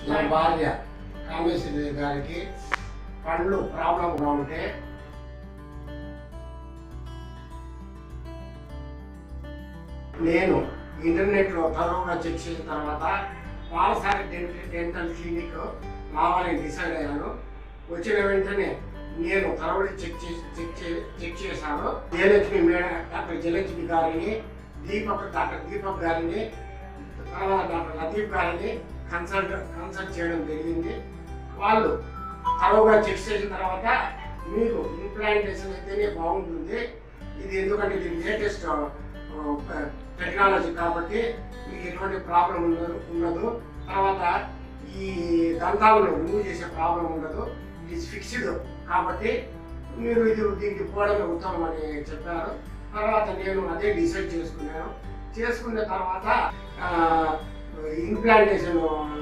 నా భార్య కామేశ్వరి గారికి పండ్లు ప్రాబ్లంగా ఉంటే నేను ఇంటర్నెట్లో తరువుగా చెక్ చేసిన తర్వాత పాలసారి డెంటల్ డెంటల్ క్లినిక్ రావాలని డిసైడ్ అయ్యాను వచ్చిన వెంటనే నేను తరబడి చెక్ చేసి చెక్ చే చెక్ చేశాను జయలక్ష్మి మేడం డాక్టర్ జయలక్ష్మి గారిని దీపక్ డాక్టర్ దీపక్ గారిని తర్వాత డాక్టర్ లతీఫ్ గారిని కన్సల్ట్ కన్సల్ట్ చేయడం జరిగింది వాళ్ళు తరువుగా చెక్ చేసిన తర్వాత మీకు ఇంప్లాంటేషన్ అయితేనే బాగుంటుంది ఇది ఎందుకంటే ఇది లేటెస్ట్ టెక్నాలజీ కాబట్టి మీకు ఎటువంటి ప్రాబ్లం ఉండదు ఉండదు తర్వాత ఈ దంతాలను రిమూవ్ చేసే ప్రాబ్లం ఉండదు ఇది ఫిక్స్డ్ కాబట్టి మీరు ఇది దీనికి పోవడమే ఉత్తమం అని చెప్పారు తర్వాత నేను అదే డిసైడ్ చేసుకున్నాను చేసుకున్న తర్వాత ఇంప్లాంటేషన్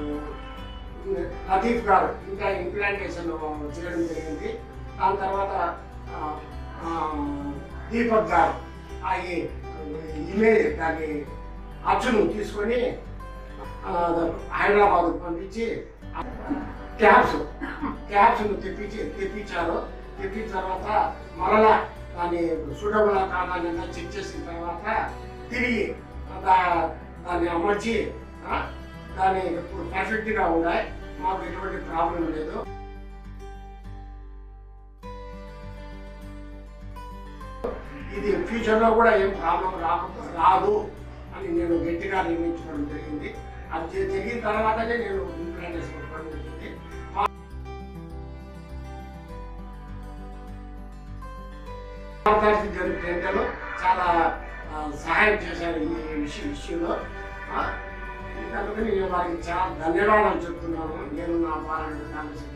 లతీఫ్ గారు ఇంకా ఇంప్లాంటేషన్ చేయడం జరిగింది దాని తర్వాత ఆ, ఆ, దీపక్ గారు ఆ ఈ- ఇమేజ్ దాన్ని అచ్చును తీసుకొని ఆ, హైదరాబాద్ పంపించి క్యాబ్స్ క్యాబ్స్ను తెప్పించి తెప్పించారు తెప్పించిన తర్వాత మరలా దాన్ని సూటబుల్ కాదని చెక్ చేసిన తర్వాత తిరిగి దా- దాన్ని అమర్చి ఆ, దాన్ని ఇప్పుడు పర్ఫెక్ట్గా ఉన్నాయి మాకు ఎటువంటి ప్రాబ్లం లేదు ఇది ఫ్యూచర్లో కూడా ఏం ప్రాబ్లం రాక రాదు అని నేను గట్టిగా నిర్ణయించుకోవడం జరిగింది అది జరి- జరిగిన తర్వాతనే నేను ఇంప్లాంటేషన్ చేసుకోవడం జరిగింది డెంటల్ చాలా ఆ, సహాయం చేశారు ఈ విషయం విషయంలో ఆ, అందుకని నేను వారికి చాలా ధన్యవాదాలు చెప్తున్నాను నేను నా భార్య కాంగ్రెస్